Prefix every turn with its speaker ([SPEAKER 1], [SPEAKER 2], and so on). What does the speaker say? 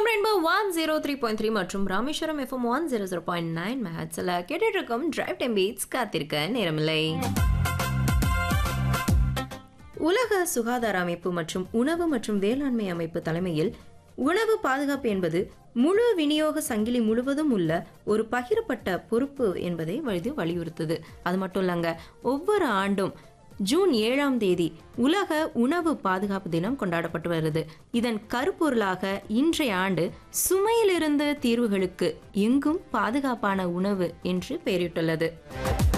[SPEAKER 1] FM rainbow one zero three point three மற்றும் Rameswaram FM one zero zero point nine மேட்ஸில் கேட்டுட்டு இருக்கும் drive time beats காத்திருக்க நேரமில்லை உலக சுகாதார அமைப்பு மற்றும் உணவு மற்றும் வேளாண்மை அமைப்பு தலைமையில் உணவு பாதுகாப்பு என்பது முழு விநியோக சங்கிலி முழுவதும் உள்ள ஒரு பகிரப்பட்ட பொறுப்பு என்பதை வலிது வலியுறுத்துது அது மட்டும் இல்லைங்க ஒவ்வொரு ஆண்டும் ஜூன் ஏழாம் தேதி உலக உணவு பாதுகாப்பு தினம் கொண்டாடப்பட்டு வருது இதன் கருப்பொருளாக இன்றைய ஆண்டு சுமையிலிருந்து தீர்வுகளுக்கு எங்கும் பாதுகாப்பான உணவு என்று பெயரிட்டுள்ளது